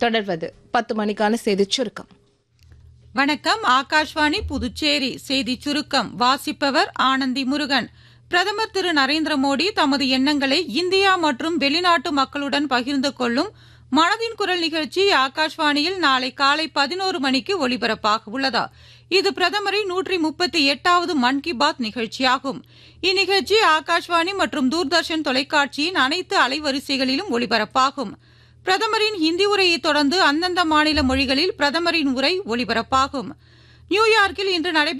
தொடர்வது பத்து மணிக்கான செய்திச் சுருக்கம் வணக்கம் ஆகாஷ்வாணி புதுச்சேரி செய்திச் சுருக்கம் வாசிப்பவர் ஆனந்தி முருகன் பிரதமர் திரு நரேந்திர மோடி தமது எண்ணங்களை இந்தியா மற்றும் வெளிநாட்டு மக்களுடன் பகிர்ந்து கொள்ளும் மனதின் குரல் நிகழ்ச்சி ஆகாஷ்வாணியில் நாளை காலை பதினோரு மணிக்கு ஒலிபரப்பாக உள்ளதா இது பிரதமரின் நூற்றி முப்பத்தி எட்டாவது மன் கி பாத் நிகழ்ச்சியாகும் இந்நிகழ்ச்சி ஆகாஷ்வாணி மற்றும் தூர்தர்ஷன் தொலைக்காட்சியின் அனைத்து அலைவரிசைகளிலும் ஒலிபரப்பாகும் பிரதமரின் ஹிந்தி உரையை தொடர்ந்து அந்தந்த மாநில மொழிகளில் பிரதமரின் உரை ஒலிபரப்பாகும் நியூயார்க்கில் இன்று நடைபெறும்